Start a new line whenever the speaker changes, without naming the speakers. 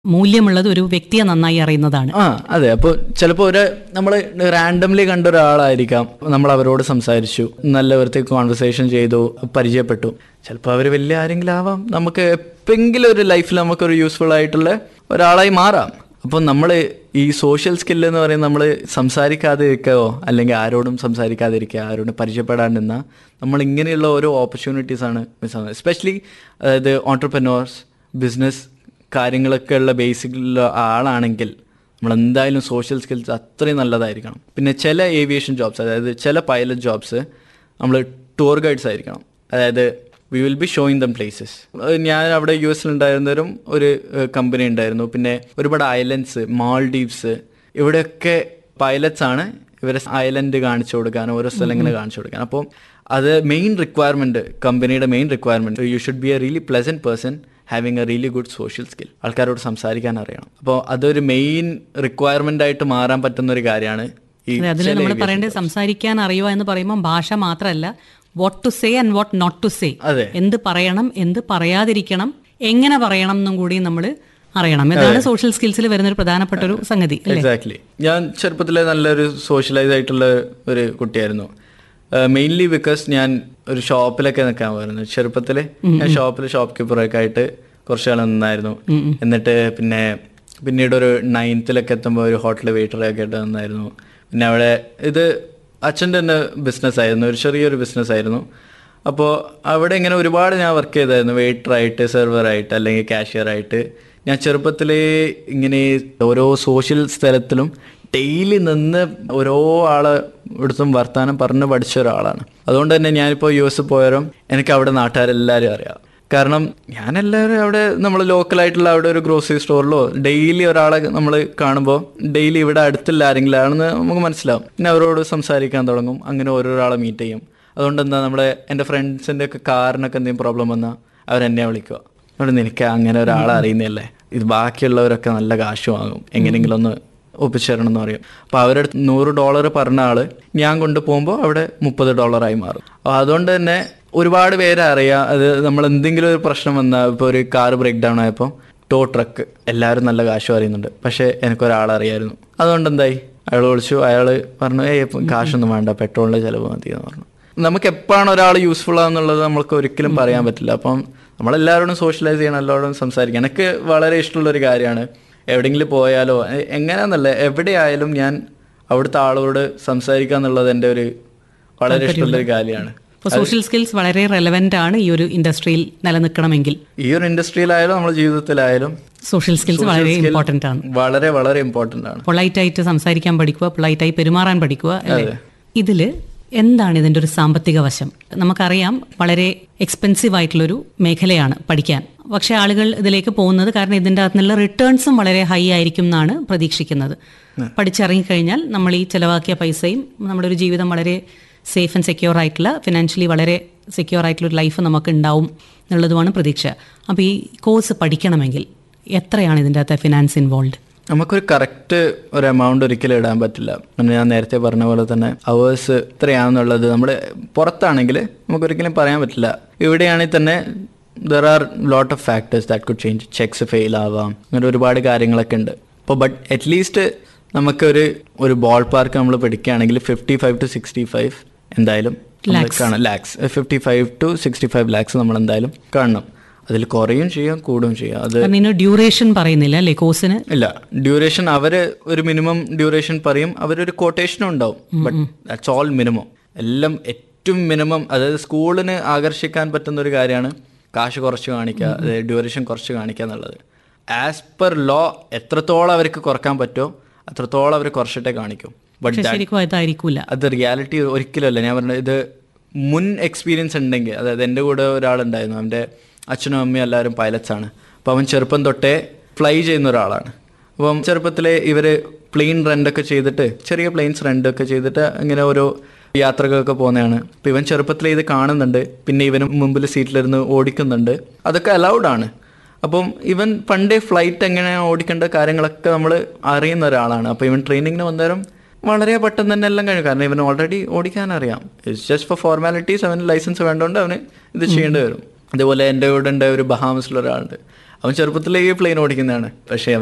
മൂല്യമുള്ളത് ഒരു വ്യക്തിയെ നന്നായി അറിയുന്നതാണ്
ആ അതെ അപ്പോൾ ചിലപ്പോൾ ഒരു നമ്മൾ റാൻഡംലി കണ്ട ഒരാളായിരിക്കാം നമ്മൾ അവരോട് സംസാരിച്ചു നല്ല വൃത്തി കോൺവെർസേഷൻ ചെയ്തു പരിചയപ്പെട്ടു ചിലപ്പോൾ അവർ വലിയ ആരെങ്കിലും ആവാം നമുക്ക് എപ്പെങ്കിലും ഒരു ലൈഫിൽ നമുക്കൊരു യൂസ്ഫുൾ ആയിട്ടുള്ള ഒരാളായി മാറാം അപ്പോൾ നമ്മൾ ഈ സോഷ്യൽ സ്കില്ല് എന്ന് പറയുന്നത് നമ്മൾ സംസാരിക്കാതെ ഇരിക്കുകയോ അല്ലെങ്കിൽ ആരോടും സംസാരിക്കാതിരിക്കുക ആരോടും പരിചയപ്പെടാണ്ടിരുന്ന നമ്മൾ ഇങ്ങനെയുള്ള ഓരോ ഓപ്പർച്യൂണിറ്റീസ് ആണ് മിസ് ആവുന്നത് എസ്പെഷ്യലി അതായത് ഓണ്ടർപ്രനോർസ് ബിസിനസ് കാര്യങ്ങളൊക്കെ ഉള്ള ബേസിക്കുള്ള ആളാണെങ്കിൽ നമ്മൾ എന്തായാലും സോഷ്യൽ സ്കിൽസ് അത്രയും നല്ലതായിരിക്കണം പിന്നെ ചില ഏവിയേഷൻ ജോബ്സ് അതായത് ചില പൈലറ്റ് ജോബ്സ് നമ്മൾ ടൂർ ഗൈഡ്സ് ആയിരിക്കണം അതായത് we will be showing them places ഞാൻ അവിടെ യു എസിലുണ്ടായിരുന്നവരും ഒരു കമ്പനി ഉണ്ടായിരുന്നു പിന്നെ ഒരുപാട് ഐലൻഡ്സ് മാൾഡീവ്സ് ഇവിടെയൊക്കെ പൈലറ്റ്സ് ആണ് ഇവരെ ഐലൻഡ് കാണിച്ചു കൊടുക്കാൻ ഓരോ സ്ഥലങ്ങൾ കാണിച്ചു കൊടുക്കാൻ അപ്പോൾ അത് മെയിൻ റിക്വയർമെൻറ്റ് കമ്പനിയുടെ main requirement you should be a really pleasant person having a really good social skill ആൾക്കാരോട് സംസാരിക്കാൻ അറിയണം അപ്പോൾ അതൊരു മെയിൻ റിക്വയർമെൻ്റ് ആയിട്ട് മാറാൻ പറ്റുന്ന ഒരു കാര്യമാണ് ഈ
അതിൽ
ചില
നമ്മൾ
aviation
പറയേണ്ടത് സംസാരിക്കാൻ അറിയുക എന്ന് പറയുമ്പോൾ ഭാഷ മാത്രമല്ല what to say and what not to say
അതെ.
എന്ത് പറയണം എന്ത് പറയാതിരിക്കണം എങ്ങനെ പറയണം എന്നും കൂടി നമ്മൾ അറിയണം ഇതാണ് സോഷ്യൽ സ്കിൽസിൽ വരുന്ന ഒരു പ്രധാനപ്പെട്ട ഒരു സംഗതി അല്ലേ
എക്സാക്ട്ലി ഞാൻ ചെറുപ്പത്തിലെ നല്ലൊരു സോഷ്യലൈസ് ആയിട്ടുള്ള ഒരു കുട്ടിയായിരുന്നു മെയിൻലി ബിക്കോസ് ഞാൻ ഒരു ഷോപ്പിലൊക്കെ നിൽക്കാൻ പോയിരുന്നു ചെറുപ്പത്തിൽ ഞാൻ ഷോപ്പിൽ ഷോപ്പ് കീപ്പറൊക്കെ ആയിട്ട് കുറച്ച് കാലം നിന്നായിരുന്നു എന്നിട്ട് പിന്നെ പിന്നീട് ഒരു നയൻത്തിലൊക്കെ എത്തുമ്പോൾ ഒരു ഹോട്ടൽ വെയിറ്ററൊക്കെ ആയിട്ട് നിന്നായിരുന്നു പിന്നെ അവിടെ ഇത് അച്ഛൻ്റെ തന്നെ ബിസിനസ് ആയിരുന്നു ഒരു ചെറിയൊരു ബിസിനസ് ആയിരുന്നു അപ്പോൾ അവിടെ ഇങ്ങനെ ഒരുപാട് ഞാൻ വർക്ക് ചെയ്തായിരുന്നു വെയിറ്ററായിട്ട് സെർവറായിട്ട് അല്ലെങ്കിൽ കാഷ്യറായിട്ട് ഞാൻ ചെറുപ്പത്തിലേ ഇങ്ങനെ ഓരോ സോഷ്യൽ സ്ഥലത്തിലും ഡെയിലി നിന്ന് ഓരോ ആളെ എടുത്തും വർത്താനം പറഞ്ഞ് പഠിച്ച ഒരാളാണ് അതുകൊണ്ട് തന്നെ ഞാനിപ്പോൾ യു എസ് പോയാലും എനിക്ക് അവിടെ നാട്ടുകാരെല്ലാവരും അറിയാം കാരണം ഞാൻ എല്ലാവരും അവിടെ നമ്മൾ ലോക്കലായിട്ടുള്ള അവിടെ ഒരു ഗ്രോസറി സ്റ്റോറിലോ ഡെയിലി ഒരാളെ നമ്മൾ കാണുമ്പോൾ ഡെയിലി ഇവിടെ അടുത്തുള്ള ആരെങ്കിലും ആണെന്ന് നമുക്ക് മനസ്സിലാവും പിന്നെ അവരോട് സംസാരിക്കാൻ തുടങ്ങും അങ്ങനെ ഓരോരാളെ മീറ്റ് ചെയ്യും അതുകൊണ്ട് എന്താ നമ്മുടെ എൻ്റെ ഫ്രണ്ട്സിൻ്റെ ഒക്കെ കാറിനൊക്കെ എന്തെങ്കിലും പ്രോബ്ലം വന്നാൽ അവരെന്നെ വിളിക്കുക അവിടെ നിനക്ക് അങ്ങനെ ഒരാളെ അറിയുന്നില്ലേ ഇത് ബാക്കിയുള്ളവരൊക്കെ നല്ല കാശ് വാങ്ങും എങ്ങനെയെങ്കിലും ഒന്ന് ഒപ്പിച്ചേരണം എന്ന് പറയും അപ്പോൾ അവരുടെ അടുത്ത് നൂറ് ഡോളർ പറഞ്ഞ ആള് ഞാൻ കൊണ്ടുപോകുമ്പോൾ അവിടെ മുപ്പത് ഡോളറായി മാറും അപ്പോൾ അതുകൊണ്ട് തന്നെ ഒരുപാട് പേരെ അറിയാം അത് നമ്മൾ എന്തെങ്കിലും ഒരു പ്രശ്നം വന്നാൽ ഇപ്പോൾ ഒരു കാർ ബ്രേക്ക് ഡൗൺ ആയപ്പോൾ ടോ ട്രക്ക് എല്ലാവരും നല്ല കാശ് അറിയുന്നുണ്ട് പക്ഷേ എനിക്കൊരാളെ അറിയായിരുന്നു അതുകൊണ്ട് എന്തായി അയാൾ വിളിച്ചു അയാൾ പറഞ്ഞു ഏയ് ഇപ്പം കാശൊന്നും വേണ്ട പെട്രോളിൻ്റെ ചിലവ് മതി എന്ന് പറഞ്ഞു നമുക്ക് എപ്പോഴാണ് ഒരാൾ യൂസ്ഫുൾ ആണെന്നുള്ളത് നമുക്ക് ഒരിക്കലും പറയാൻ പറ്റില്ല അപ്പം നമ്മളെല്ലാവരോടും സോഷ്യലൈസ് ചെയ്യണം എല്ലാവരോടും സംസാരിക്കണം എനിക്ക് വളരെ ഇഷ്ടമുള്ള ഒരു കാര്യമാണ് എവിടെയെങ്കിലും പോയാലോ എ- എങ്ങനെയാന്നല്ല എവിടെയായാലും ഞാൻ അവിടുത്തെ ആളോട് സംസാരിക്കുക എന്നുള്ളത് എൻ്റെ ഒരു വളരെ ഇഷ്ടമുള്ള ഒരു കാര്യമാണ്
അപ്പോൾ സോഷ്യൽ സ്കിൽസ് വളരെ റെലവെന്റ് ആണ് ഈ ഒരു ഇൻഡസ്ട്രിയിൽ നിലനിൽക്കണമെങ്കിൽ
ഈ ഒരു ഇൻഡസ്ട്രിയിലായാലും നമ്മുടെ ജീവിതത്തിലായാലും
സോഷ്യൽ സ്കിൽസ് വളരെ ഇമ്പോർട്ടന്റ് ആണ്
വളരെ വളരെ ഇമ്പോർട്ടൻ്റ് ആണ്
പൊളൈറ്റ് ആയിട്ട് സംസാരിക്കാൻ പഠിക്കുക പൊളൈറ്റ് ആയി പെരുമാറാൻ പഠിക്കുക അല്ലേ ഇതില് എന്താണ് ഇതിന്റെ ഒരു സാമ്പത്തിക വശം നമുക്കറിയാം വളരെ എക്സ്പെൻസീവ് ആയിട്ടുള്ളൊരു മേഖലയാണ് പഠിക്കാൻ പക്ഷേ ആളുകൾ ഇതിലേക്ക് പോകുന്നത് കാരണം ഇതിൻ്റെ അകത്തുനിന്നുള്ള റിട്ടേൺസും വളരെ ഹൈ ആയിരിക്കും എന്നാണ് പ്രതീക്ഷിക്കുന്നത് പഠിച്ചിറങ്ങിക്കഴിഞ്ഞാൽ നമ്മൾ ഈ ചിലവാക്കിയ പൈസയും നമ്മുടെ ഒരു ജീവിതം വളരെ സേഫ് ആൻഡ് സെക്യൂർ ആയിട്ടുള്ള ഫിനാൻഷ്യലി വളരെ സെക്യൂർ ആയിട്ടുള്ള ഒരു ലൈഫ് നമുക്ക് ഉണ്ടാവും എന്നുള്ളതുമാണ് പ്രതീക്ഷ അപ്പോൾ ഈ കോഴ്സ് പഠിക്കണമെങ്കിൽ എത്രയാണ് ഇതിൻ്റെ അകത്തെ ഫിനാൻസ് ഇൻവോൾവ്
നമുക്കൊരു കറക്റ്റ് ഒരു എമൗണ്ട് ഒരിക്കലും ഇടാൻ പറ്റില്ല പിന്നെ ഞാൻ നേരത്തെ പറഞ്ഞ പോലെ തന്നെ അവേഴ്സ് എത്രയാണെന്നുള്ളത് നമ്മൾ പുറത്താണെങ്കിൽ നമുക്കൊരിക്കലും പറയാൻ പറ്റില്ല ഇവിടെയാണെങ്കിൽ തന്നെ there are lot of factors that could change checks fail ആവാം അങ്ങനെ ഒരുപാട് കാര്യങ്ങളൊക്കെ ഉണ്ട് അപ്പോൾ ബട്ട് അറ്റ്ലീസ്റ്റ് നമുക്കൊരു ഒരു ബോൾ പാർക്ക് നമ്മൾ പഠിക്കുകയാണെങ്കിൽ fifty five to sixty five എന്തായാലും നമ്മൾ കാണാം lakhs fifty five to sixty five lakhs നമ്മൾ എന്തായാലും കാണണം അതിൽ കുറയും ചെയ്യാം കൂടുകയും ചെയ്യാം അത്
കാരണം ഇതിന് ഡ്യൂറേഷൻ പറയുന്നില്ല അല്ലേ കോഴ്സിന്
ഇല്ല ഡ്യൂറേഷൻ അവര് ഒരു മിനിമം ഡ്യൂറേഷൻ പറയും അവരൊരു കൊട്ടേഷനും ഉണ്ടാവും ബട്ട് ദാറ്റ്സ് ഓൾ മിനിമം എല്ലാം ഏറ്റവും മിനിമം അതായത് സ്കൂളിന് ആകർഷിക്കാൻ പറ്റുന്ന ഒരു കാര്യമാണ് കാശ് കുറച്ച് കാണിക്കുക അതായത് ഡ്യൂറേഷൻ കുറച്ച് കാണിക്കുക എന്നുള്ളത് ആസ് പെർ ലോ എത്രത്തോളം അവർക്ക് കുറക്കാൻ പറ്റുമോ അത്രത്തോളം അവർ കുറച്ചിട്ടേ കാണിക്കും ബട്ട്
പക്ഷെ ശരിക്കും അതായിരിക്കൂല
അത് റിയാലിറ്റി ഒരിക്കലുമല്ല ഞാൻ പറഞ്ഞത് ഇത് മുൻ എക്സ്പീരിയൻസ് ഉണ്ടെങ്കിൽ അതായത് എൻ്റെ കൂടെ ഒരാളുണ്ടായിരുന്നു അവൻ്റെ അച്ഛനും അമ്മയും എല്ലാവരും പൈലറ്റ്സ് ആണ് അപ്പോൾ അവൻ ചെറുപ്പം തൊട്ടേ ഫ്ലൈ ചെയ്യുന്ന ഒരാളാണ് അപ്പം ചെറുപ്പത്തിലെ ഇവർ പ്ലെയിൻ റെൻ്റൊക്കെ ചെയ്തിട്ട് ചെറിയ പ്ലെയിൻസ് റെൻ്റൊക്കെ ചെയ്തിട്ട് ഇങ്ങനെ ഓരോ യാത്രകളൊക്കെ പോകുന്നതാണ് അപ്പം ഇവൻ ചെറുപ്പത്തിലെ ഇത് കാണുന്നുണ്ട് പിന്നെ ഇവന് മുമ്പിൽ സീറ്റിലിരുന്ന് ഓടിക്കുന്നുണ്ട് അതൊക്കെ അലൗഡ് ആണ് അപ്പം ഇവൻ പണ്ടേ ഫ്ലൈറ്റ് എങ്ങനെ ഓടിക്കേണ്ട കാര്യങ്ങളൊക്കെ നമ്മൾ അറിയുന്ന ഒരാളാണ് അപ്പോൾ ഇവൻ ട്രെയിനിങ്ങിന് വന്നേരം വളരെ പെട്ടെന്ന് തന്നെ എല്ലാം കഴിഞ്ഞു കാരണം ഇവന് ഓൾറെഡി ഓടിക്കാൻ അറിയാം ഇറ്റ്സ് ജസ്റ്റ് ഫോർ ഫോർമാലിറ്റീസ് അവന് ലൈസൻസ് വേണ്ടതുകൊണ്ട് അവന് ഇത് ചെയ്യേണ്ടി വരും അതേപോലെ എൻ്റെ കൂടെ ഉണ്ട് ഒരു ബഹാമസിലുള്ള ഒരാളുണ്ട് അവൻ ചെറുപ്പത്തിലേ പ്ലെയിൻ ഓടിക്കുന്നതാണ് പക്ഷെ